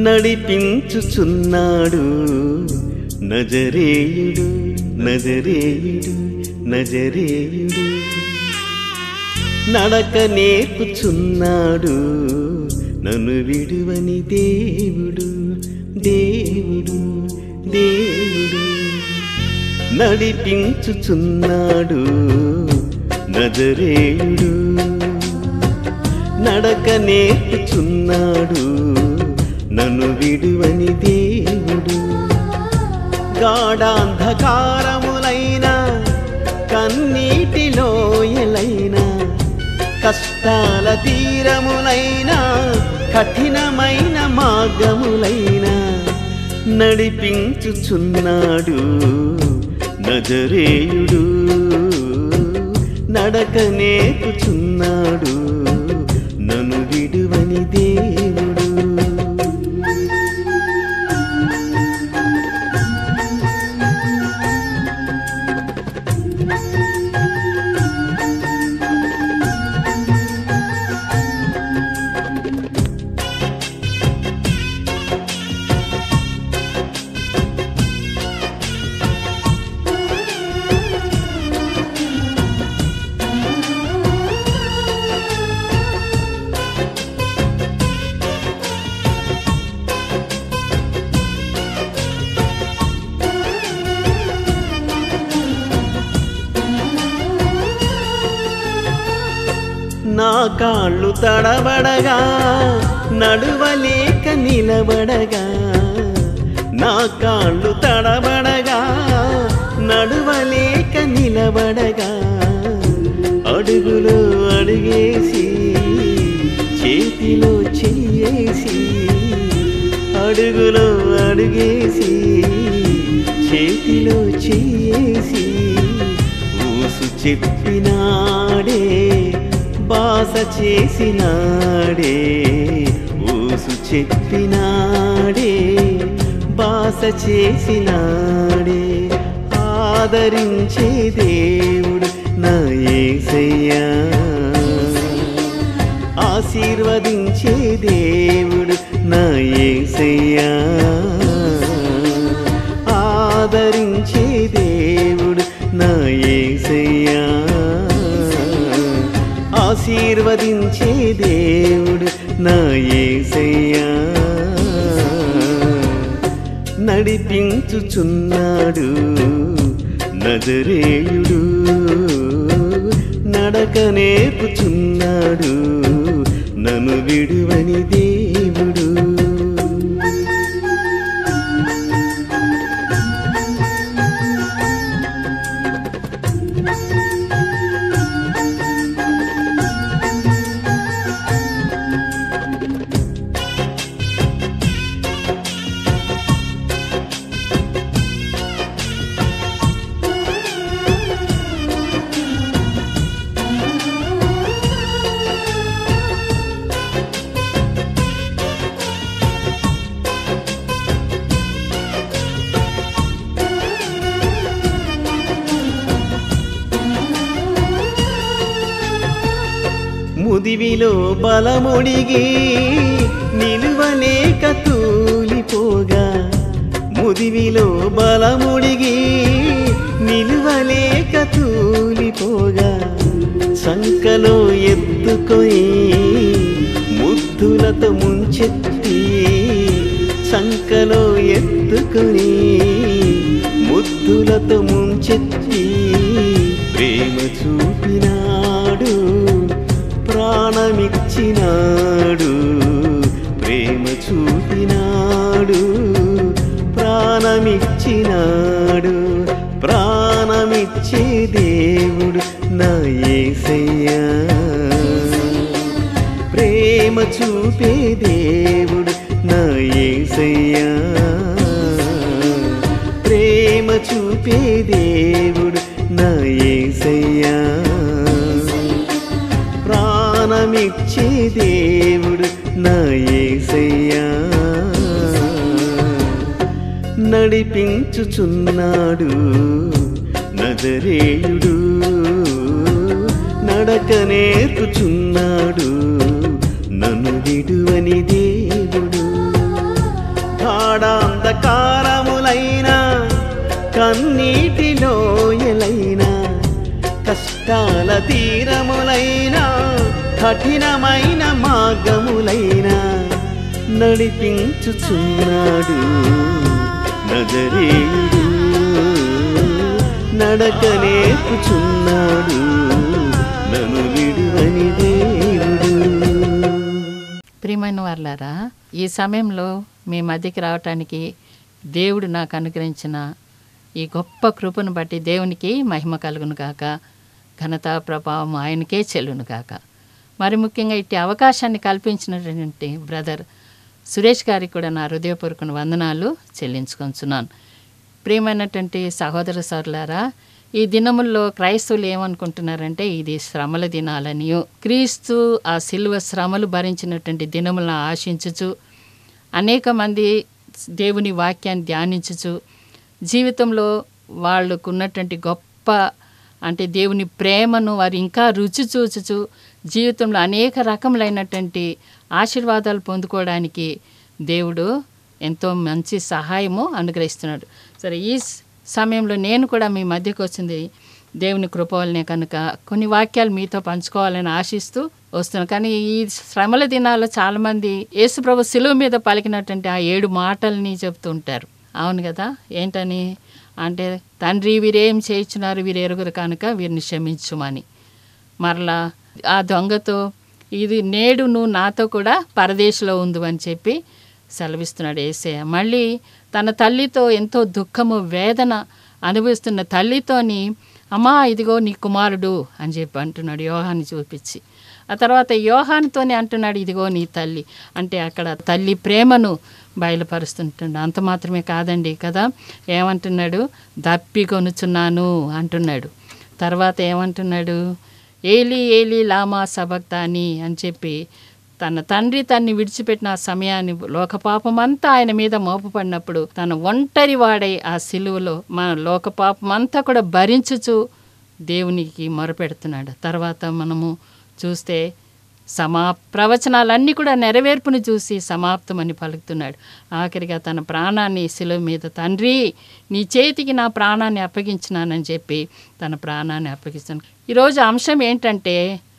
నడిపించుచున్నాడు నజరేయుడు నజరేయుడు నజరేయుడు నడక నేర్పుచున్నాడు నన్ను విడువని దేవుడు దేవుడు దేవుడు నడిపించుచున్నాడు నజరేయుడు నడక నేర్పుచున్నాడు నన్ను విడువని దేవుడు గాఢాంధకారములైన కన్నీటిలోయలైన కష్టాల తీరములైన కఠినమైన మార్గములైన నడిపించుచున్నాడు నజరేయుడు నడక నేర్పుచున్నాడు నన్ను విడువని దేవుడు నా కాళ్ళు తడబడగా నడువలేక నిలబడగా నా కాళ్ళు తడబడగా నడువలేక నిలబడగా అడుగులో అడుగేసి చేతిలో చెయ్యేసి అడుగులో అడుగేసి చేతిలో చెయ్యేసి ఊసు చెప్పినాడే బాస చేసినాడే ఊసు చెప్పినాడే బాస చేసినాడే ఆదరించే దేవుడు నా ఏసయ్యా ఆశీర్వదించే దేవుడు నా ఏసయ్యా ఆదరించే దేవుడు నా ఏసయ్యా ఆశీర్వదించే దేవుడు నా ఏసయ్యా నడిపించుచున్నాడు నజరేయుడు నడక నేర్పుచున్నాడు నన్ను విడువని దేవుడు ముదివిలో బలముడిగి నిలువలేక తూలిపోగా ముదివిలో బలముడిగి నిలువలేక తూలిపోగా సంకలో ఎత్తుకొని ముద్దులతో ముంచెత్తి సంకలో ఎత్తుకొని ముద్దులతో ముంచెత్తి ప్రేమ చూపినాడు ప్రాణమిచ్చినాడు ప్రేమ చూపినాడు ప్రాణమిచ్చినాడు ప్రాణమిచ్చే దేవుడు నా ఏసయ్యా ప్రేమ చూపే దేవుడు నా ఏసయ్యా ప్రేమ చూపే దేవుడు నా ఏసయ్యా ప్రాణమిచ్చే దేవుడు నా ఏసయ్యా నడిపించుచున్నాడు నజరేయుడు నడక నేర్పుచున్నాడు నన్ను విడువని దేవుడు గాఢాంధకారములైన కన్నీటి లోయలైన కష్టాల తీరములైన కఠినమైన మార్గములైన నడిపించుచున్నాడు నజరేయుడు నడక నేర్పుచున్నాడు నన్ను విడువని దేవుడు ప్రియమైన వాళ్ళారా ఈ సమయంలో మీ మధ్యకి రావటానికి దేవుడు నాకు అనుగ్రహించిన ఈ గొప్ప కృపను బట్టి దేవునికి మహిమ కలుగును కాక ఘనత ప్రభావం ఆయనకే చెల్లును కాక మరి ముఖ్యంగా ఇట్టి అవకాశాన్ని కల్పించినటువంటి బ్రదర్ సురేష్ గారికి కూడా నా హృదయపూర్వక వందనాలు చెల్లించుకొంచున్నాను ప్రియమైనటువంటి సహోదర సోదరులారా ఈ దినముల్లో క్రైస్తవులు ఏమనుకుంటున్నారంటే ఇది శ్రమల దినాలనియు క్రీస్తు ఆ సిలువ శ్రమలు భరించినటువంటి దినములను ఆశించుచు అనేక మంది దేవుని వాక్యాన్ని ధ్యానించుచు జీవితంలో వాళ్ళకు ఉన్నటువంటి గొప్ప అంటే దేవుని ప్రేమను వారు ఇంకా రుచి చూచుచు జీవితంలో అనేక రకములైనటువంటి ఆశీర్వాదాలు పొందుకోవడానికి దేవుడు ఎంతో మంచి సహాయము అనుగ్రహిస్తున్నాడు సరే ఈ స- సమయంలో నేను కూడా మీ మధ్యకు వచ్చింది దేవుని కృప వల్లనే కనుక కొన్ని వాక్యాలు మీతో పంచుకోవాలని ఆశిస్తూ వస్తున్నాను కానీ ఈ శ్రమల దినాల్లో చాలామంది యేసుప్రభు శిలువ మీద పలికినటువంటి ఆ ఏడు మాటల్ని చెప్తూ ఉంటారు అవును కదా ఏంటని అంటే తండ్రి వీరేం చేయించున్నారు వీరు ఎరుగురు కనుక వీరిని క్షమించుమని మరలా ఆ దొంగతో ఇది నేడు నువ్వు నాతో కూడా పరదేశంలో ఉండు అని చెప్పి సెలవిస్తున్నాడు ఏసయ్య మళ్ళీ తన తల్లితో ఎంతో దుఃఖము వేదన అనుభవిస్తున్న తల్లితోని అమ్మా ఇదిగో నీ కుమారుడు అని చెప్పి అంటున్నాడు యోహాన్ని చూపించి ఆ తర్వాత యోహాన్తోనే అంటున్నాడు ఇదిగో నీ తల్లి అంటే అక్కడ తల్లి ప్రేమను బయలుపరుస్తుంటున్నాడు అంత మాత్రమే కాదండి కదా ఏమంటున్నాడు దప్పి కొనుచున్నాను అంటున్నాడు తర్వాత ఏమంటున్నాడు ఏలి ఏలి లామా సబక్తాని అని చెప్పి తన తండ్రి తన్ని విడిచిపెట్టిన ఆ సమయాన్ని లోకపాపమంతా ఆయన మీద మోపబడినప్పుడు తన ఒంటరి వాడై ఆ సిలువలో మన లోకపాపమంతా కూడా భరించుచు దేవునికి మొరపెడుతున్నాడు తర్వాత మనము చూస్తే సమా ప్రవచనాలన్నీ కూడా నెరవేర్పును చూసి సమాప్తమని పలుకుతున్నాడు ఆఖరిగా తన ప్రాణాన్ని శిలువ మీద తండ్రి నీ చేతికి నా ప్రాణాన్ని అప్పగించినానని చెప్పి తన ప్రాణాన్ని అప్పగిస్తాను ఈరోజు అంశం ఏంటంటే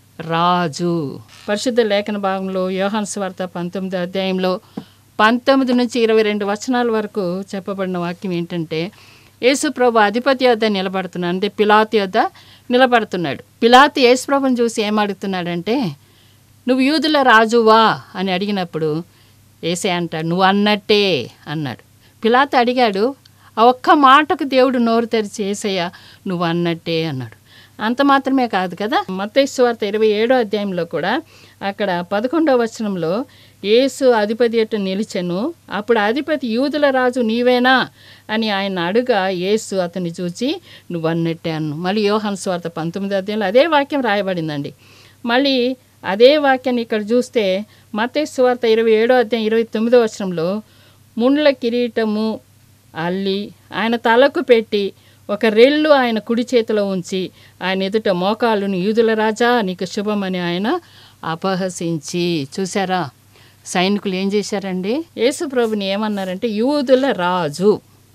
రాజు పరిశుద్ధ లేఖన భాగంలో యోహాన్ స్వార్త పంతొమ్మిది అధ్యాయంలో పంతొమ్మిది నుంచి ఇరవై రెండు వచనాల వరకు చెప్పబడిన వాక్యం ఏంటంటే యేసు ప్రభు అధిపతి వద్ద నిలబడుతున్నాడు అంటే పిలాతి వద్ద నిలబడుతున్నాడు పిలాతి యేసు ప్రభుని చూసి ఏం అడుగుతున్నాడంటే నువ్వు యూదుల రాజువా అని అడిగినప్పుడు ఏసే అంటాడు నువ్వు అన్నట్టే అన్నాడు పిలాత అడిగాడు ఆ ఒక్క మాటకు దేవుడు నోరు తెరిచి ఏసయ్య నువ్వు అన్నట్టే అన్నాడు అంత మాత్రమే కాదు కదా మత్తైస్వార్త ఇరవై ఏడో అధ్యాయంలో కూడా అక్కడ పదకొండవ వచనంలో యేసు అధిపతి ఎట్టు నిలిచెను అప్పుడు అధిపతి యూదుల రాజు నీవేనా అని ఆయన అడుగా యేసు అతన్ని చూచి నువ్వు అన్నట్టే అన్ను మళ్ళీ యోహాన్ స్వార్త పంతొమ్మిది అధ్యాయంలో అదే వాక్యం రాయబడిందండి మళ్ళీ అదే వాక్యాన్ని ఇక్కడ చూస్తే మత్తయి సువార్త ఇరవై ఏడో అధ్యాయం ఇరవై తొమ్మిదో వచనంలో ముండ్ల కిరీటము అల్లి ఆయన తలకు పెట్టి ఒక రెల్లు ఆయన కుడి చేతిలో ఉంచి ఆయన ఎదుట మోకాళ్ళును యూదుల రాజా నీకు శుభమని ఆయన అపహసించి చూసారా సైనికులు ఏం చేశారండి యేసుప్రభుని ఏమన్నారంటే యూదుల రాజు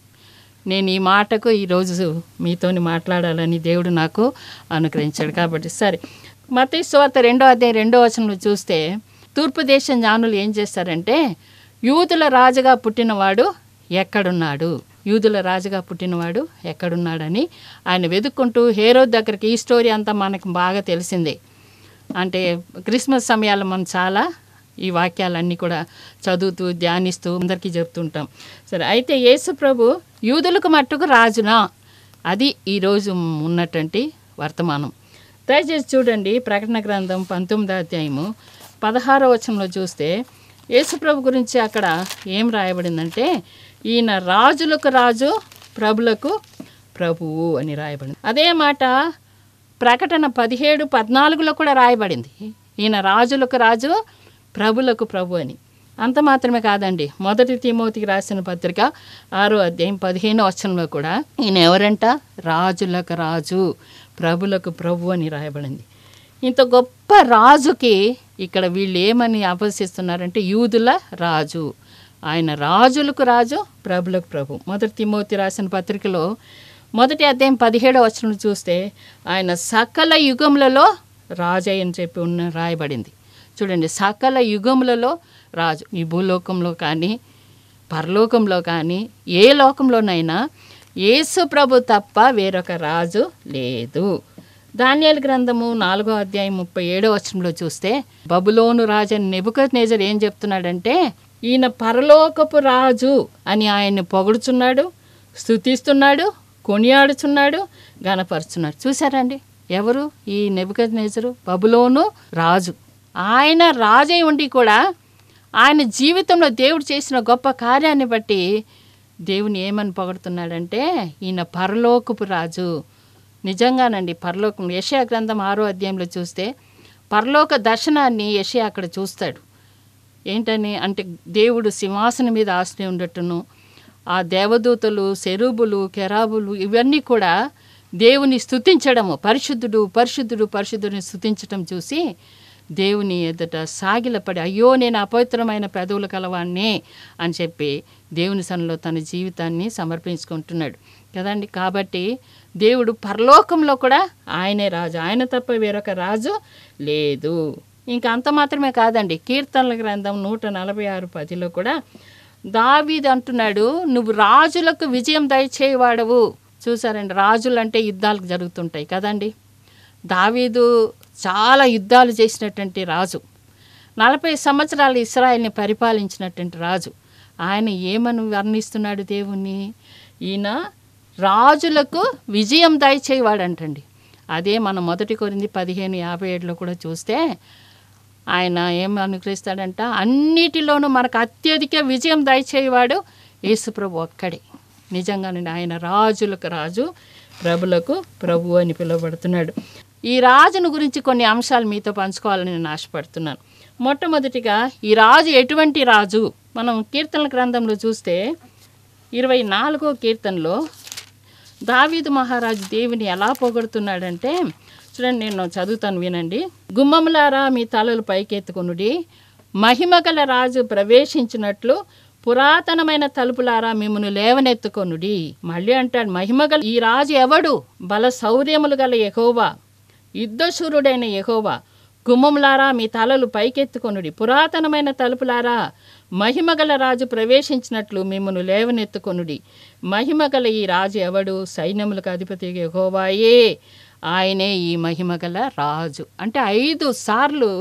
నేను ఈ మాటకు ఈరోజు మీతోని మాట్లాడాలని దేవుడు నాకు అనుగ్రహించాడు కాబట్టి సరే మత స్వార్త రెండో అధ్యాయం రెండో వచనంలో చూస్తే తూర్పు దేశం జ్ఞానులు ఏం చేస్తారంటే యూదుల రాజుగా పుట్టినవాడు ఎక్కడున్నాడు యూదుల రాజుగా పుట్టినవాడు ఎక్కడున్నాడని ఆయన వెతుక్కుంటూ హేరో దగ్గరికి ఈ స్టోరీ అంతా మనకు బాగా తెలిసిందే అంటే క్రిస్మస్ సమయాల్లో మనం చాలా ఈ వాక్యాలన్నీ కూడా చదువుతూ ధ్యానిస్తూ అందరికీ చెప్తుంటాం సరే అయితే యేసు ప్రభు యూదులకు మట్టుకు రాజునా అది ఈరోజు ఉన్నటువంటి వర్తమానం దయచేసి చూడండి ప్రకటన గ్రంథం పంతొమ్మిదో అధ్యాయము పదహారో వచనంలో చూస్తే యేసుప్రభు గురించి అక్కడ ఏం రాయబడిందంటే ఈయన రాజులకు రాజు ప్రభులకు ప్రభువు అని రాయబడింది అదే మాట ప్రకటన పదిహేడు పద్నాలుగులో కూడా రాయబడింది ఈయన రాజులకు రాజు ప్రభులకు ప్రభు అని అంత మాత్రమే కాదండి మొదటి తిమోతికి రాసిన పత్రిక ఆరో అధ్యాయం పదిహేను వచనంలో కూడా ఈయన ఎవరంట రాజులకు రాజు ప్రభులకు ప్రభు అని రాయబడింది ఇంత గొప్ప రాజుకి ఇక్కడ వీళ్ళు ఏమని అపహసిస్తున్నారంటే యూదుల రాజు ఆయన రాజులకు రాజు ప్రభులకు ప్రభు మొదటి తిమోతి రాసిన పత్రికలో మొదటి అధ్యాయం పదిహేడవ వచనం చూస్తే ఆయన సకల యుగములలో రాజు అని చెప్పి ఉన్న రాయబడింది చూడండి సకల యుగములలో రాజు ఈ భూలోకంలో కానీ పరలోకంలో కానీ ఏ లోకంలోనైనా యేసు ప్రభు తప్ప వేరొక రాజు లేదు ధాన్యాల గ్రంథము నాలుగో అధ్యాయం ముప్పై ఏడో వచనంలో చూస్తే బబులోను రాజు అని నెబుకత్ నేజర్ ఏం చెప్తున్నాడంటే ఈయన పరలోకపు రాజు అని ఆయన్ని పొగుడుచున్నాడు స్థుతిస్తున్నాడు కొనియాడుచున్నాడు గనపరుచున్నాడు చూసారండి ఎవరు ఈ నెబుకత్ నేజరు బబులోను రాజు ఆయన రాజై ఉండి కూడా ఆయన జీవితంలో దేవుడు చేసిన గొప్ప కార్యాన్ని బట్టి దేవుని ఏమని పొగడుతున్నాడంటే ఈయన పరలోకపు రాజు నిజంగానండి పరలోకం యషయా గ్రంథం ఆరో అధ్యాయంలో చూస్తే పరలోక దర్శనాన్ని యషయా అక్కడ చూస్తాడు ఏంటని అంటే దేవుడు సింహాసనం మీద ఆశ్రయం ఉండట్టును ఆ దేవదూతలు శరూబులు కెరాబులు ఇవన్నీ కూడా దేవుని స్తుతించడము పరిశుద్ధుడు పరిశుద్ధుడు పరిశుద్ధుడిని స్తుతించడం చూసి దేవుని ఎదుట సాగిలపడి అయ్యో నేను అపవిత్రమైన పెదవులు కలవాణ్ణి అని చెప్పి దేవుని సన్నిలో తన జీవితాన్ని సమర్పించుకుంటున్నాడు కదండి కాబట్టి దేవుడు పరలోకంలో కూడా ఆయనే రాజు ఆయన తప్ప వేరొక రాజు లేదు ఇంకా అంత మాత్రమే కాదండి కీర్తనల గ్రంథం నూట నలభై ఆరు పదిలో కూడా దావీద్ అంటున్నాడు నువ్వు రాజులకు విజయం దయచేయవాడవు చూసారండి రాజులు అంటే యుద్ధాలకు జరుగుతుంటాయి కదండి దావీదు చాలా యుద్ధాలు చేసినటువంటి రాజు నలభై సంవత్సరాలు ఇస్రాయల్ని పరిపాలించినటువంటి రాజు ఆయన ఏమని వర్ణిస్తున్నాడు దేవుణ్ణి ఈయన రాజులకు విజయం దయచేయవాడంటండి అదే మనం మొదటి కొరింది పదిహేను యాభై ఏడులో కూడా చూస్తే ఆయన ఏం అనుగ్రహిస్తాడంట అన్నిటిలోనూ మనకు అత్యధిక విజయం దయచేయవాడు యేసుప్రభు ఒక్కడే నిజంగానండి ఆయన రాజులకు రాజు ప్రభులకు ప్రభు అని పిలువబడుతున్నాడు ఈ రాజును గురించి కొన్ని అంశాలు మీతో పంచుకోవాలని నేను ఆశపడుతున్నాను మొట్టమొదటిగా ఈ రాజు ఎటువంటి రాజు మనం కీర్తనల గ్రంథంలో చూస్తే ఇరవై నాలుగో కీర్తనలో దావీదు మహారాజు దేవుని ఎలా పొగడుతున్నాడంటే చూడండి నేను చదువుతాను వినండి గుమ్మములారా మీ తలలు పైకెత్తుకొనుడి మహిమగల రాజు ప్రవేశించినట్లు పురాతనమైన తలుపులారా మిమ్మను లేవనెత్తుకొనుడి మళ్ళీ అంటాడు మహిమగల ఈ రాజు ఎవడు బల శౌర్యములు గల యెహోవా యుద్ధశూరుడైన యెహోవా గుమ్మములారా మీ తలలు పైకెత్తుకొనుడి పురాతనమైన తలుపులారా మహిమగల రాజు ప్రవేశించినట్లు మిమ్మను లేవనెత్తుకొనుడి మహిమగల ఈ రాజు ఎవడు సైన్యములకు అధిపతి యెహోవాయే ఆయనే ఈ మహిమగల రాజు అంటే ఐదు సార్లు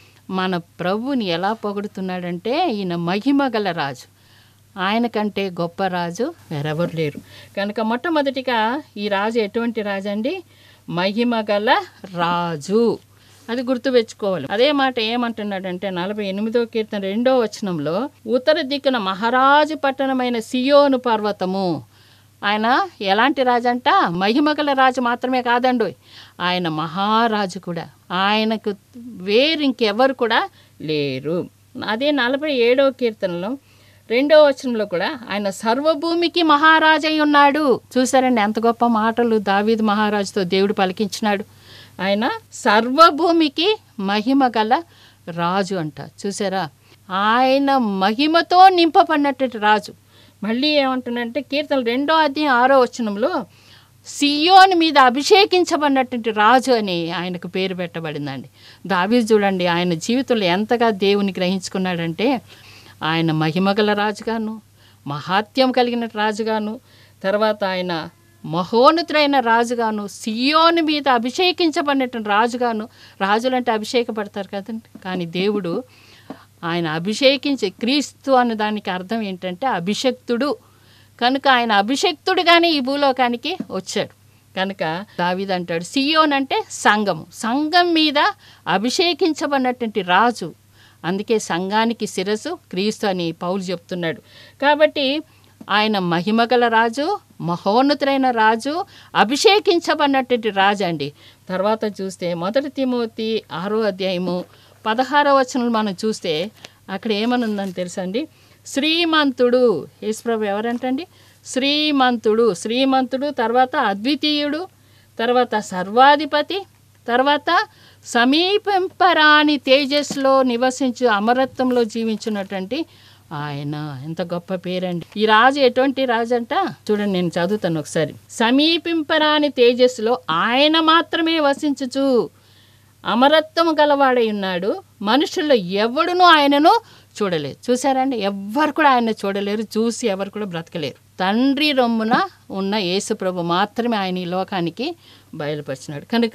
మన ప్రభుని ఎలా పొగుడుతున్నాడంటే ఈయన మహిమగల రాజు ఆయన కంటే గొప్ప రాజు వేరెవరు లేరు కనుక మొట్టమొదటిగా ఈ రాజు ఎటువంటి రాజు అండి మహిమగల రాజు అది గుర్తుపెట్టుకోవాలి అదే మాట ఏమంటున్నాడంటే నలభై ఎనిమిదో కీర్తన రెండో వచనంలో ఉత్తర దిక్కున మహారాజు పట్టణమైన సియోను పర్వతము ఆయన ఎలాంటి రాజు అంట మహిమగల రాజు మాత్రమే కాదండు ఆయన మహారాజు కూడా ఆయనకు వేరు ఇంకెవరు కూడా లేరు అదే నలభై ఏడో కీర్తనలో రెండో వచనంలో కూడా ఆయన సర్వభూమికి మహారాజై ఉన్నాడు చూసారండి ఎంత గొప్ప మాటలు దావీదు మహారాజుతో దేవుడు పలికించినాడు ఆయన సర్వభూమికి మహిమ గల రాజు అంట చూసారా ఆయన మహిమతో నింపబడినటువంటి రాజు మళ్ళీ ఏమంటున్నాడంటే కీర్తన రెండో అధ్యాయం ఆరో వచనంలో సియోని మీద అభిషేకించబడినటువంటి రాజు అని ఆయనకు పేరు పెట్టబడిందండి దావీ చూడండి ఆయన జీవితంలో ఎంతగా దేవుని గ్రహించుకున్నాడంటే ఆయన మహిమగల రాజుగాను మహాత్యం కలిగిన రాజుగాను తర్వాత ఆయన మహోన్నతుడైన రాజుగాను సియోని మీద అభిషేకించబడినటువంటి రాజుగాను రాజులంటే అభిషేకపడతారు కదండి కానీ దేవుడు ఆయన అభిషేకించి క్రీస్తు అన్న దానికి అర్థం ఏంటంటే అభిషక్తుడు కనుక ఆయన అభిషక్తుడుగానే ఈ భూలోకానికి వచ్చాడు కనుక దావీద్ అంటాడు సియోన్ అంటే సంఘము సంఘం మీద అభిషేకించబడినటువంటి రాజు అందుకే సంఘానికి శిరస్సు క్రీస్తు అని పౌలు చెప్తున్నాడు కాబట్టి ఆయన మహిమగల రాజు మహోన్నతులైన రాజు అభిషేకించబడినటువంటి రాజు అండి తర్వాత చూస్తే మొదటి తిమోతి ఆరో అధ్యాయము పదహారో వచనం మనం చూస్తే అక్కడ ఏమనుందని తెలుసండి శ్రీమంతుడు యేసుప్రభు ఎవరంటండి శ్రీమంతుడు శ్రీమంతుడు తర్వాత అద్వితీయుడు తర్వాత సర్వాధిపతి తర్వాత సమీపింపరాని తేజస్సులో నివసించు అమరత్వంలో జీవించినటువంటి ఆయన ఎంత గొప్ప పేరండి ఈ రాజు ఎటువంటి రాజు అంట చూడండి నేను చదువుతాను ఒకసారి సమీపింపరాని తేజస్సులో ఆయన మాత్రమే వసించుచు అమరత్వము గలవాడై ఉన్నాడు మనుషుల్లో ఎవడునూ ఆయనను చూడలేదు చూసారండి ఎవ్వరు కూడా ఆయన చూడలేరు చూసి ఎవరు కూడా బ్రతకలేరు తండ్రి రొమ్మున ఉన్న యేసు ప్రభు మాత్రమే ఆయన ఈ లోకానికి బయలుపరిచినాడు కనుక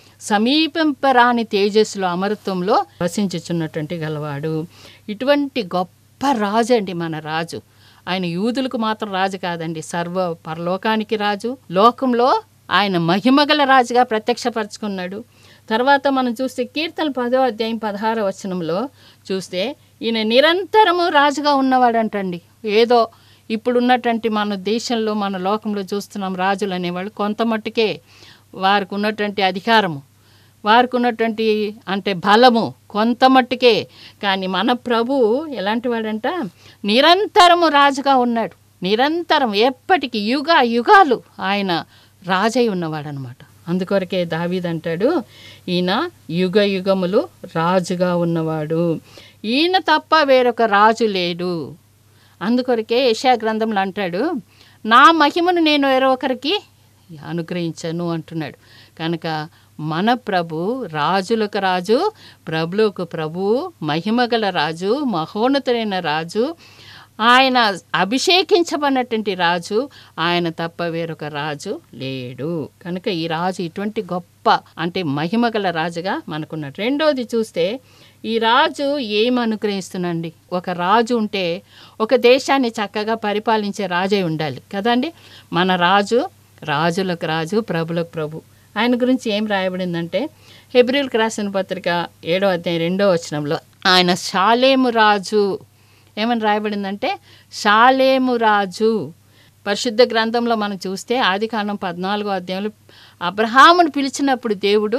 సమీపింపరాని తేజస్సులో అమరత్వంలో వసించుచున్నటువంటి గలవాడు ఇటువంటి గొప్ప రాజు అండి మన రాజు ఆయన యూదులకు మాత్రం రాజు కాదండి సర్వ పరలోకానికి రాజు లోకంలో ఆయన మహిమగల రాజుగా ప్రత్యక్షపరచుకున్నాడు తర్వాత మనం చూస్తే కీర్తన పదో అధ్యాయం పదహార వచనంలో చూస్తే ఈయన నిరంతరము రాజుగా ఉన్నవాడంటండి ఏదో ఇప్పుడు ఉన్నటువంటి మన దేశంలో మన లోకంలో చూస్తున్నాం రాజులు అనేవాళ్ళు కొంత మట్టుకే వారికి ఉన్నటువంటి అధికారము వారికి ఉన్నటువంటి అంటే బలము కొంత మట్టుకే కానీ మన ప్రభు ఎలాంటి వాడంట నిరంతరము రాజుగా ఉన్నాడు నిరంతరం ఎప్పటికీ యుగ యుగాలు ఆయన రాజై ఉన్నవాడనమాట అందుకొరకే దావీద్ అంటాడు ఈయన యుగ యుగములు రాజుగా ఉన్నవాడు ఈయన తప్ప వేరొక రాజు లేడు అందుకొరకే యశా గ్రంథంలో అంటాడు నా మహిమను నేను వేరొకరికి అనుగ్రహించను అంటున్నాడు కనుక మన ప్రభు రాజులకు రాజు ప్రభులకు ప్రభు మహిమగల రాజు మహోన్నతులైన రాజు ఆయన అభిషేకించబడినటువంటి రాజు ఆయన తప్ప వేరొక రాజు లేడు కనుక ఈ రాజు ఇటువంటి గొప్ప అంటే మహిమగల రాజుగా మనకున్నాడు రెండోది చూస్తే ఈ రాజు ఏం అనుగ్రహిస్తుందండి ఒక రాజు ఉంటే ఒక దేశాన్ని చక్కగా పరిపాలించే రాజే ఉండాలి కదండి మన రాజు రాజులకు రాజు ప్రభులకు ప్రభు ఆయన గురించి ఏం రాయబడిందంటే హెబ్రిల్కి రాసిన పత్రిక ఏడో అధ్యాయం రెండో వచనంలో ఆయన షాలేము రాజు ఏమని రాయబడిందంటే షాలేము రాజు పరిశుద్ధ గ్రంథంలో మనం చూస్తే ఆది కాండం పద్నాలుగో అధ్యాయంలో అబ్రహామును పిలిచినప్పుడు దేవుడు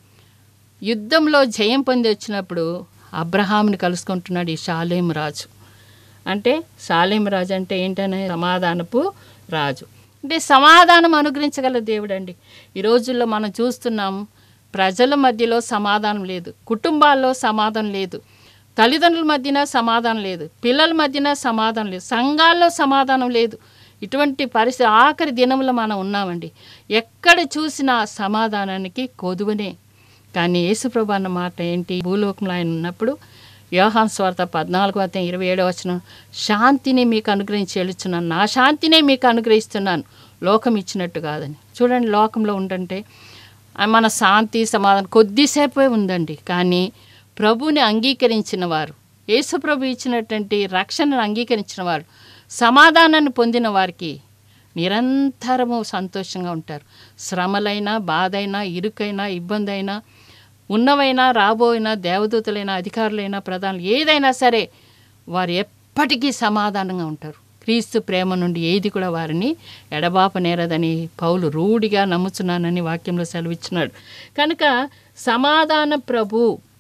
యుద్ధంలో జయం పొంది వచ్చినప్పుడు అబ్రహాముని కలుసుకుంటున్నాడు ఈ షాలేము రాజు అంటే షాలేము రాజు అంటే ఏంటనే సమాధానపు రాజు అంటే సమాధానం అనుగ్రహించగల దేవుడు అండి ఈ రోజుల్లో మనం చూస్తున్నాం ప్రజల మధ్యలో సమాధానం లేదు కుటుంబాల్లో సమాధానం లేదు తల్లిదండ్రుల మధ్యన సమాధానం లేదు పిల్లల మధ్యన సమాధానం లేదు సంఘాల్లో సమాధానం లేదు ఇటువంటి పరిస్థితి ఆఖరి దినంలో మనం ఉన్నామండి ఎక్కడ చూసినా సమాధానానికి కొదువనే కానీ యేసుప్రభు అన్న మాట ఏంటి భూలోకంలో ఆయన ఉన్నప్పుడు యోహాన్ స్వార్థ పద్నాలుగు అధ్యాయం ఇరవై ఏడవ వచనం శాంతిని మీకు అనుగ్రహించి వెళుచున్నాను నా శాంతినే మీకు అనుగ్రహిస్తున్నాను లోకం ఇచ్చినట్టు కాదని చూడండి లోకంలో ఉండంటే ఆ మన శాంతి సమాధానం కొద్దిసేపే ఉందండి కానీ ప్రభుని అంగీకరించిన వారు యేసు ప్రభు ఇచ్చినటువంటి రక్షణను అంగీకరించిన వారు సమాధానాన్ని పొందిన వారికి నిరంతరము సంతోషంగా ఉంటారు శ్రమలైనా బాధైనా ఇరుకైనా ఇబ్బంది అయినా ఉన్నవైనా రాబోయినా దేవదూతలైనా అధికారులైనా ప్రధానులు ఏదైనా సరే వారు ఎప్పటికీ సమాధానంగా ఉంటారు క్రీస్తు ప్రేమ నుండి ఏది కూడా వారిని ఎడబాప నేరదని పౌలు రూఢిగా నమ్ముచున్నానని వాక్యంలో సెలవిచ్చినాడు కనుక సమాధాన ప్రభు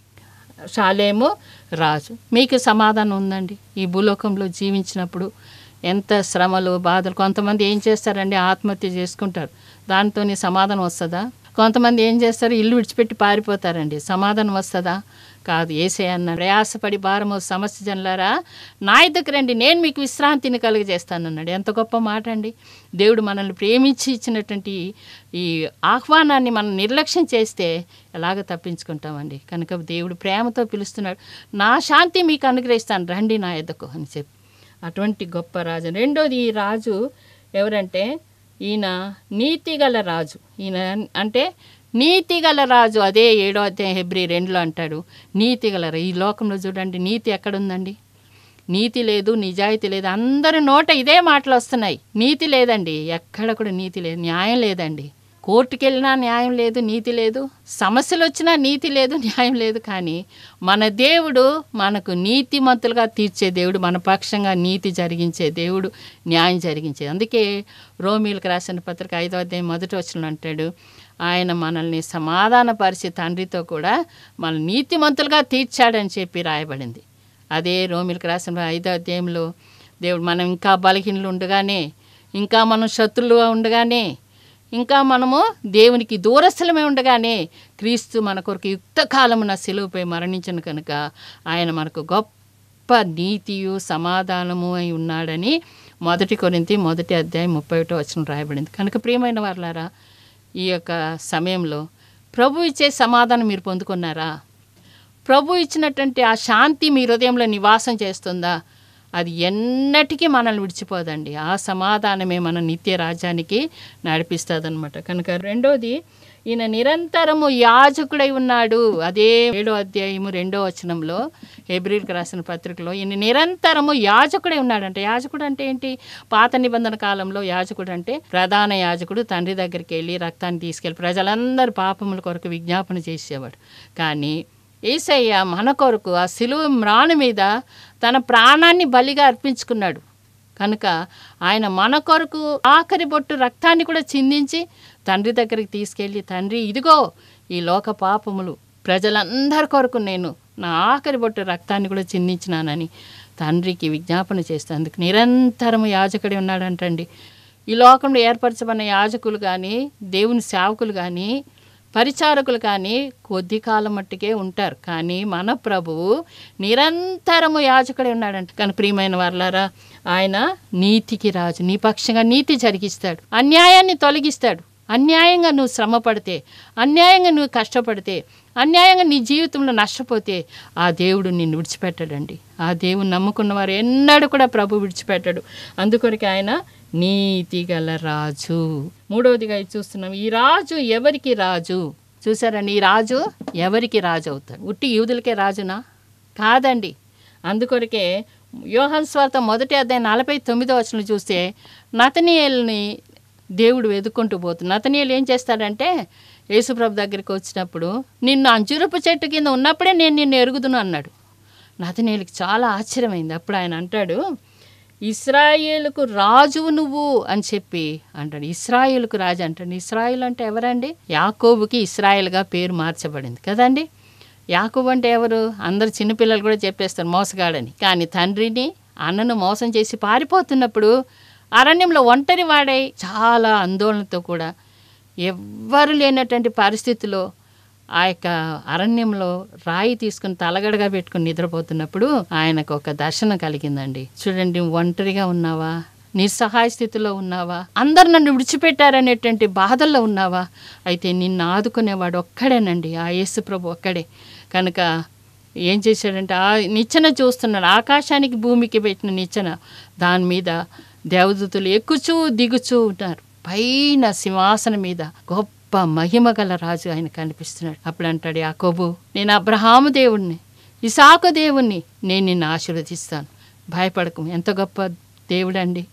షాలేము రాజు మీకు సమాధానం ఉందండి ఈ భూలోకంలో జీవించినప్పుడు ఎంత శ్రమలు బాధలు కొంతమంది ఏం చేస్తారండి ఆత్మహత్య చేసుకుంటారు దాంతో సమాధానం వస్తుందా కొంతమంది ఏం చేస్తారు ఇల్లు విడిచిపెట్టి పారిపోతారండి సమాధానం వస్తుందా కాదు ఏసే అన్న ప్రయాసపడి భారము సమస్య జనులారా నా ఇద్దరికి రండి నేను మీకు విశ్రాంతిని కలుగజేస్తానన్నాడు ఎంత గొప్ప మాట అండి దేవుడు మనల్ని ప్రేమించి ఇచ్చినటువంటి ఈ ఆహ్వానాన్ని మనం నిర్లక్ష్యం చేస్తే ఎలాగ తప్పించుకుంటామండి కనుక దేవుడు ప్రేమతో పిలుస్తున్నాడు నా శాంతి మీకు అనుగ్రహిస్తాను రండి నా ఎద్దకు అని చెప్పి అటువంటి గొప్ప రాజు రెండోది ఈ రాజు ఎవరంటే ఈయన నీతిగల రాజు ఈయన అంటే నీతిగల రాజు అదే ఏడో అధ్యాయం హెబ్రి రెండులో అంటాడు నీతిగల రా- ఈ లోకంలో చూడండి నీతి ఎక్కడుందండి నీతి లేదు నిజాయితీ లేదు అందరి నోట ఇదే మాటలు వస్తున్నాయి నీతి లేదండి ఎక్కడ కూడా నీతి లేదు న్యాయం లేదండి కోర్టుకి వెళ్ళినా న్యాయం లేదు నీతి లేదు సమస్యలు వచ్చినా నీతి లేదు న్యాయం లేదు కానీ మన దేవుడు మనకు నీతిమంతులుగా తీర్చే దేవుడు మన పక్షంగా నీతి జరిగించే దేవుడు న్యాయం జరిగించే అందుకే రోమిలకు రాసిన పత్రిక ఐదో అధ్యాయం మొదటి వచ్చిన అంటాడు ఆయన మనల్ని సమాధానపరిచి తండ్రితో కూడా మన నీతిమంతులుగా తీర్చాడని చెప్పి రాయబడింది అదే రోమిలకు రాసిన ఐదో అధ్యాయంలో దేవుడు మనం ఇంకా బలహీనలు ఉండగానే ఇంకా మనం శత్రులుగా ఉండగానే ఇంకా మనము దేవునికి దూరస్థలమే ఉండగానే క్రీస్తు మన కొరకు యుక్త కాలమున సెలువుపై మరణించను కనుక ఆయన మనకు గొప్ప నీతియు సమాధానము అయి ఉన్నాడని మొదటి కొరింతి మొదటి అధ్యాయం ముప్పై ఒకటో వచనం రాయబడింది కనుక ప్రియమైన వాళ్ళారా ఈ యొక్క సమయంలో ప్రభు ఇచ్చే సమాధానం మీరు పొందుకున్నారా ప్రభు ఇచ్చినటువంటి ఆ శాంతి మీ హృదయంలో నివాసం చేస్తుందా అది ఎన్నటికీ మనల్ని విడిచిపోదండి ఆ సమాధానమే మన నిత్య రాజ్యానికి నడిపిస్తుంది అనమాట కనుక రెండోది ఈయన నిరంతరము యాజకుడై ఉన్నాడు అదే ఏడో అధ్యాయము రెండో వచనంలో ఏబ్రిల్కి రాసిన పత్రికలో ఈయన నిరంతరము యాజకుడై ఉన్నాడంట యాజకుడు అంటే ఏంటి పాత నిబంధన కాలంలో యాజకుడు అంటే ప్రధాన యాజకుడు తండ్రి దగ్గరికి వెళ్ళి రక్తాన్ని తీసుకెళ్ళి ప్రజలందరూ పాపముల కొరకు విజ్ఞాపన చేసేవాడు కానీ ఏసయ్య మన కొరకు ఆ సిలువ మ్రాను మీద తన ప్రాణాన్ని బలిగా అర్పించుకున్నాడు కనుక ఆయన మన కొరకు ఆఖరి బొట్టు రక్తాన్ని కూడా చిందించి తండ్రి దగ్గరికి తీసుకెళ్ళి తండ్రి ఇదిగో ఈ లోక పాపములు ప్రజలందరి కొరకు నేను నా ఆఖరి బొట్టు రక్తాన్ని కూడా చిందించినానని తండ్రికి విజ్ఞాపన చేస్తేందుకు నిరంతరము యాజకుడి ఉన్నాడంటండి ఈ లోకంలో ఏర్పరచబడిన యాజకులు కానీ దేవుని సేవకులు కానీ పరిచారకులు కానీ కొద్ది కాలం మట్టుకే ఉంటారు కానీ మన ప్రభువు నిరంతరము యాజకుడే ఉన్నాడంట కానీ ప్రియమైన వాళ్ళారా ఆయన నీతికి రాజు నీ పక్షంగా నీతి జరిగిస్తాడు అన్యాయాన్ని తొలగిస్తాడు అన్యాయంగా నువ్వు శ్రమ పడితే అన్యాయంగా నువ్వు కష్టపడితే అన్యాయంగా నీ జీవితంలో నష్టపోతే ఆ దేవుడు నిన్ను విడిచిపెట్టాడండి ఆ దేవుని నమ్ముకున్న వారు ఎన్నడూ కూడా ప్రభు విడిచిపెట్టాడు అందుకొరకు ఆయన నీతి గల రాజు మూడవదిగా ఇది చూస్తున్నాం ఈ రాజు ఎవరికి రాజు చూసారండి ఈ రాజు ఎవరికి రాజు అవుతాడు ఉట్టి యూదులకే రాజునా కాదండి అందుకొరకే యోహన్ స్వార్థ మొదటి అధ్యాయం నలభై తొమ్మిదో వచనం చూస్తే నతనీయుల్ని దేవుడు వెతుక్కుంటూ పోతుంది నతనీయులు ఏం చేస్తాడంటే యేసుప్రభు దగ్గరికి వచ్చినప్పుడు నిన్ను అంజురపు చెట్టు కింద ఉన్నప్పుడే నేను నిన్ను ఎరుగుదును అన్నాడు నతనీయులకి చాలా ఆశ్చర్యమైంది అప్పుడు ఆయన అంటాడు ఇస్రాయేలుకు రాజువు నువ్వు అని చెప్పి అంటాడు ఇస్రాయేలుకు రాజు అంటాడు ఇస్రాయేల్ అంటే ఎవరండి యాకోబుకి ఇస్రాయేల్గా పేరు మార్చబడింది కదండి యాకోబు అంటే ఎవరు అందరు చిన్నపిల్లలు కూడా చెప్పేస్తారు మోసగాడని కానీ తండ్రిని అన్నను మోసం చేసి పారిపోతున్నప్పుడు అరణ్యంలో ఒంటరి వాడై చాలా ఆందోళనతో కూడా ఎవ్వరు లేనటువంటి పరిస్థితిలో ఆ యొక్క అరణ్యంలో రాయి తీసుకుని తలగడగా పెట్టుకుని నిద్రపోతున్నప్పుడు ఆయనకు ఒక దర్శనం కలిగిందండి చూడండి నువ్వు ఒంటరిగా ఉన్నావా నిస్సహాయ స్థితిలో ఉన్నావా అందరు నన్ను విడిచిపెట్టారనేటువంటి బాధల్లో ఉన్నావా అయితే నిన్ను ఆదుకునేవాడు ఒక్కడేనండి ఆ యేసు ప్రభు ఒక్కడే కనుక ఏం చేశాడంటే ఆ నిచ్చెన చూస్తున్నాడు ఆకాశానికి భూమికి పెట్టిన నిచ్చెన దాని మీద దేవదూతులు ఎక్కుచూ దిగుచూ ఉంటారు పైన సింహాసనం మీద గొప్ప మహిమ గల రాజు ఆయన కనిపిస్తున్నాడు అప్పుడు అంటాడు యాకోబు నేను అబ్రహాము దేవుణ్ణి ఇసాకు దేవుణ్ణి నేను నిన్ను ఆశీర్వదిస్తాను భయపడకు ఎంత గొప్ప దేవుడండి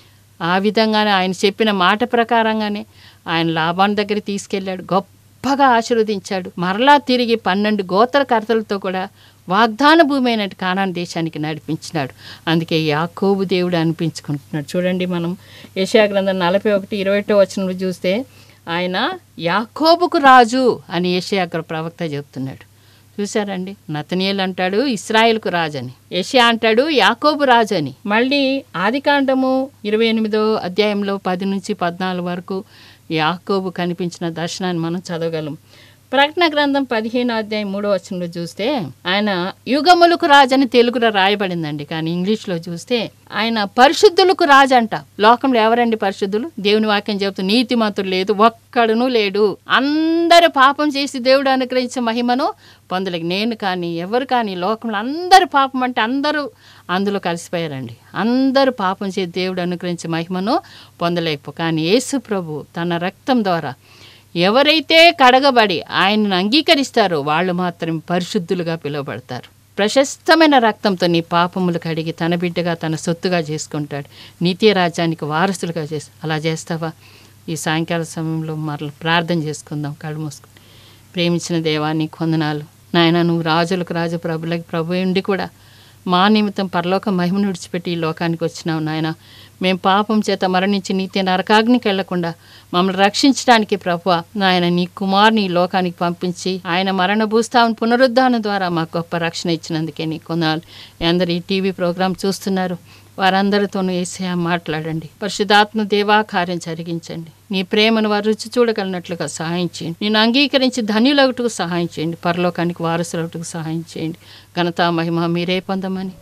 ఆ విధంగానే ఆయన చెప్పిన మాట ప్రకారంగానే ఆయన లాభాన్ని దగ్గర తీసుకెళ్ళాడు గొప్పగా ఆశీర్వదించాడు మరలా తిరిగి పన్నెండు గోత్రకర్తలతో కూడా వాగ్దాన భూమి అయినట్టు కానాన్ దేశానికి నడిపించినాడు అందుకే యాకోబు దేవుడు అనిపించుకుంటున్నాడు చూడండి మనం యశా గ్రంథం నలభై ఒకటి ఇరవై ఒకటో వచనంలో చూస్తే ఆయన యాకోబుకు రాజు అని యెషయా అక్కడ ప్రవక్త చెప్తున్నాడు చూశారండి నతనీయులు అంటాడు ఇస్రాయేల్కు రాజు అని యెషయా అంటాడు యాకోబు రాజు అని మళ్ళీ ఆదికాండము ఇరవై ఎనిమిదో అధ్యాయంలో పది నుంచి పద్నాలుగు వరకు యాకోబు కనిపించిన దర్శనాన్ని మనం చదవగలం ప్రకటన గ్రంథం పదిహేను అధ్యాయం మూడో వచనంలో చూస్తే ఆయన యుగములకు రాజని తెలుగులో రాయబడిందండి కానీ ఇంగ్లీష్లో చూస్తే ఆయన పరిశుద్ధులకు రాజు అంట లోకంలో ఎవరండి పరిశుద్ధులు దేవుని వాక్యం చెబుతూ నీతిమంతుడు లేదు ఒక్కడును లేడు అందరూ పాపం చేసి దేవుడు అనుగ్రహించే మహిమను పొందలేక నేను కానీ ఎవరు కానీ లోకంలో అందరూ పాపం అంటే అందరూ అందులో కలిసిపోయారండి అందరూ పాపం చేసి దేవుడు అనుగ్రహించే మహిమను పొందలేకపో కానీ యేసు ప్రభు తన రక్తం ద్వారా ఎవరైతే కడగబడి ఆయనను అంగీకరిస్తారో వాళ్ళు మాత్రం పరిశుద్ధులుగా పిలువబడతారు ప్రశస్తమైన రక్తంతో నీ పాపములు కడిగి తన బిడ్డగా తన సొత్తుగా చేసుకుంటాడు నిత్య రాజ్యానికి వారసులుగా చేసి అలా చేస్తావా ఈ సాయంకాల సమయంలో మరల ప్రార్థన చేసుకుందాం కళ్ళు మూసుకుని ప్రేమించిన దేవాన్ని కొందనాలు నాయన నువ్వు రాజులకు రాజు ప్రభులకి ప్రభు ఉండి కూడా మా నిమిత్తం పరలోక మహిమను విడిచిపెట్టి ఈ లోకానికి వచ్చినావు నాయన మేము పాపం చేత మరణించి నిత్య నరకాగ్నికి వెళ్లకుండా మమ్మల్ని రక్షించడానికి ప్రభు నాయన నీ కుమార్ని ఈ లోకానికి పంపించి ఆయన మరణ భూస్థావన పునరుద్ధానం ద్వారా మాకు గొప్ప రక్షణ ఇచ్చినందుకే నీ కొనాలి అందరు ఈ టీవీ ప్రోగ్రాం చూస్తున్నారు వారందరితోనూ ఏసయా మాట్లాడండి పరిశుధాత్మ దేవా కార్యం జరిగించండి నీ ప్రేమను వారు రుచి చూడగలిగినట్లుగా సహాయం చేయండి నేను అంగీకరించి ధన్యులగుటకు సహాయం చేయండి పరలోకానికి వారసులగుటకు సహాయం చేయండి ఘనత మహిమ మీరే పొందమని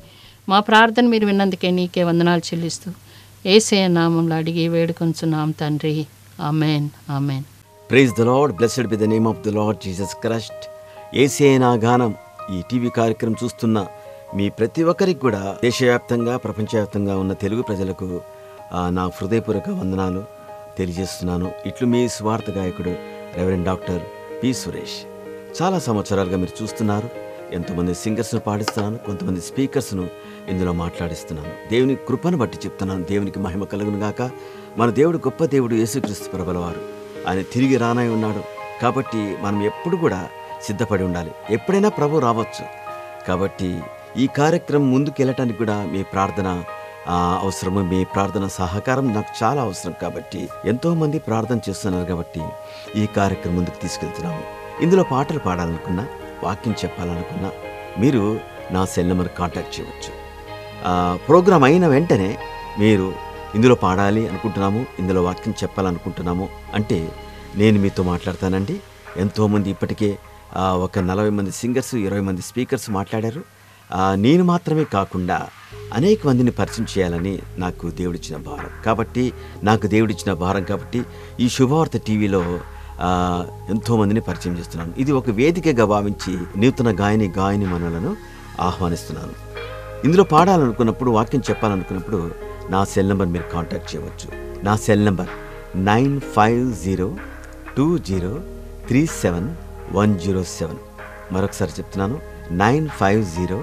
మా ప్రార్థన మీరు విన్నందుకే నీకే వందనాలు చెల్లిస్తూ ఏసే నామంలో అడిగి వేడుకొంచున్నాం తండ్రి amen amen praise the lord blessed be the name of the lord Jesus Christ ఏసే నా గానం ఈ టీవీ కార్యక్రమం చూస్తున్న మీ ప్రతి ఒక్కరికి కూడా దేశవ్యాప్తంగా ప్రపంచవ్యాప్తంగా ఉన్న తెలుగు ప్రజలకు ఆ, నా హృదయపూర్వక వందనాలు తెలియజేస్తున్నాను ఇట్లు మీ స్వార్థ గాయకుడు రెవరెండ్ డాక్టర్ పి సురేష్ చాలా సంవత్సరాలుగా మీరు చూస్తున్నారు ఎంతోమంది సింగర్స్ను పాడిస్తున్నాను కొంతమంది స్పీకర్స్ను ఇందులో మాట్లాడిస్తున్నాను దేవుని కృపను బట్టి చెప్తున్నాను దేవునికి మహిమ కలుగును గాక మన దేవుడు గొప్ప దేవుడు యేసుక్రీస్తు ప్రభలవారు ఆయన తిరిగి రానై ఉన్నాడు కాబట్టి మనం ఎప్పుడు కూడా సిద్ధపడి ఉండాలి ఎప్పుడైనా ప్రభు రావచ్చు కాబట్టి ఈ కార్యక్రమం ముందుకు వెళ్ళటానికి కూడా మీ ప్రార్థన ఆ, అవసరము మీ ప్రార్థన సహకారం నాకు చాలా అవసరం కాబట్టి ఎంతో మంది ప్రార్థన చేస్తున్నారు కాబట్టి ఈ కార్యక్రమం ముందుకు తీసుకెళ్తున్నాము ఇందులో పాటలు పాడాలనుకున్నా వాక్యం చెప్పాలనుకున్నా మీరు నా సెల్ నెంబర్ కాంటాక్ట్ చేయవచ్చు ఆ, ప్రోగ్రాం అయిన వెంటనే మీరు ఇందులో పాడాలి అనుకుంటున్నాము ఇందులో వాక్యం చెప్పాలనుకుంటున్నాము అంటే నేను మీతో మాట్లాడతానండి ఎంతోమంది ఇప్పటికే ఆ, ఒక నలభై మంది సింగర్స్ ఇరవై మంది స్పీకర్స్ మాట్లాడారు ఆ, నేను మాత్రమే కాకుండా అనేక మందిని పరిచయం చేయాలని నాకు దేవుడిచ్చిన భారం కాబట్టి నాకు దేవుడిచ్చిన భారం కాబట్టి ఈ శుభవార్త టీవీలో ఆ, ఎంతోమందిని పరిచయం చేస్తున్నాను ఇది ఒక వేదికగా భావించి నూతన గాయని గాయని మనులను ఆహ్వానిస్తున్నాను ఇందులో పాడాలనుకున్నప్పుడు వాక్యం చెప్పాలనుకున్నప్పుడు నా సెల్ నెంబర్ మీరు కాంటాక్ట్ చేయవచ్చు నా cell number nine five zero two zero three seven one zero seven మరొకసారి చెప్తున్నాను nine five zero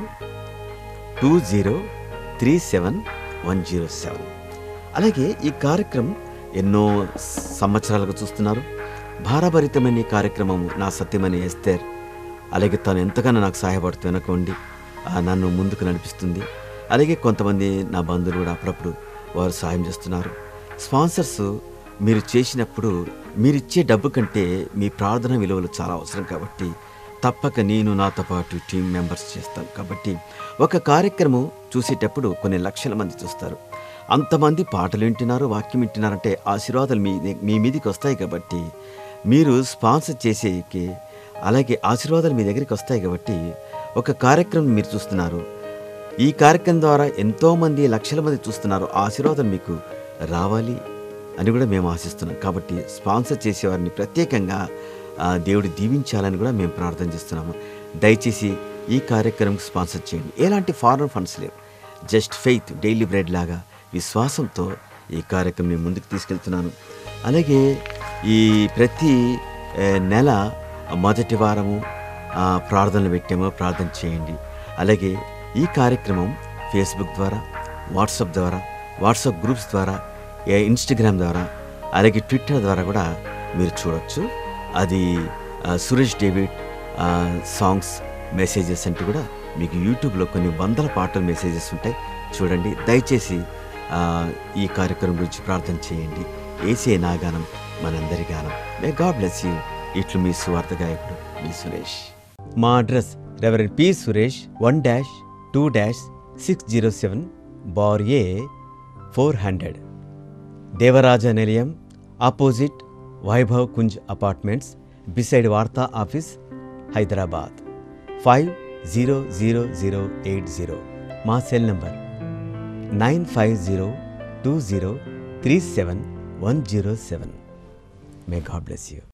two zero three seven one zero seven అలాగే ఈ కార్యక్రమం ఎన్నో సంవత్సరాలుగా చూస్తున్నారు భారభరితమైన ఈ కార్యక్రమం నా సత్యమని ఎస్తేర్ అలాగే తను ఎంతగానో నాకు సహాయపడుతూ వెనకండి నన్ను ముందుకు నడిపిస్తుంది అలాగే కొంతమంది నా బంధువులు కూడా అప్పుడప్పుడు వారు సహాయం చేస్తున్నారు స్పాన్సర్స్ మీరు చేసినప్పుడు మీరిచ్చే డబ్బు కంటే మీ ప్రార్థన విలువలు చాలా అవసరం కాబట్టి తప్పక నేను నాతో పాటు టీం మెంబర్స్ చేస్తాను కాబట్టి ఒక కార్యక్రమం చూసేటప్పుడు కొన్ని లక్షల మంది చూస్తారు అంతమంది పాటలు వింటున్నారు వాక్యం వింటున్నారంటే ఆశీర్వాదాలు మీ మీ మీదికి వస్తాయి కాబట్టి మీరు స్పాన్సర్ చేసేకి అలాగే ఆశీర్వాదాలు మీ దగ్గరికి వస్తాయి కాబట్టి ఒక కార్యక్రమం మీరు చూస్తున్నారు ఈ కార్యక్రమం ద్వారా ఎంతోమంది లక్షల మంది చూస్తున్నారు ఆ ఆశీర్వాదం మీకు రావాలి అని కూడా మేము ఆశిస్తున్నాం కాబట్టి స్పాన్సర్ చేసేవారిని ప్రత్యేకంగా ఆ, దేవుడు దీవించాలని కూడా మేము ప్రార్థన చేస్తున్నాము దయచేసి ఈ కార్యక్రమం స్పాన్సర్ చేయండి ఎలాంటి ఫారెన్ ఫండ్స్ లేవు జస్ట్ ఫెయిత్ డైలీ బ్రెడ్ లాగా విశ్వాసంతో ఈ కార్యక్రమం నేను ముందుకు తీసుకెళ్తున్నాను అలాగే ఈ ప్రతి ఏ, నెల మొదటి వారము ఆ, ప్రార్థనలు పెట్టాము ప్రార్థన చేయండి అలాగే ఈ కార్యక్రమం ఫేస్బుక్ ద్వారా వాట్సాప్ ద్వారా వాట్సాప్ గ్రూప్స్ ద్వారా ఏ ఇన్స్టాగ్రామ్ ద్వారా అలాగే ట్విట్టర్ ద్వారా కూడా మీరు చూడొచ్చు అది ఆ, సురేష్ డేవిడ్ ఆ, సాంగ్స్ మెసేజెస్ అంటూ కూడా మీకు యూట్యూబ్లో కొన్ని వందల పాటల మెసేజెస్ ఉంటాయి చూడండి దయచేసి ఆ, ఈ కార్యక్రమం గురించి ప్రార్థన చేయండి ఏసే నా గానం మనందరి గానం మే గాడ్ బ్లెస్ యూ ఇట్లు మీ సువార్త గాయకుడు మీ సురేష్ మా address reverend P Suresh one dash two dash six zero seven bar A four hundred Devaraja Nilayam opposite Vaibhav Kunj apartments beside Vaartha office Hyderabad five zero zero zero eight zero మా cell number nine five zero two zero three seven one zero seven may God bless you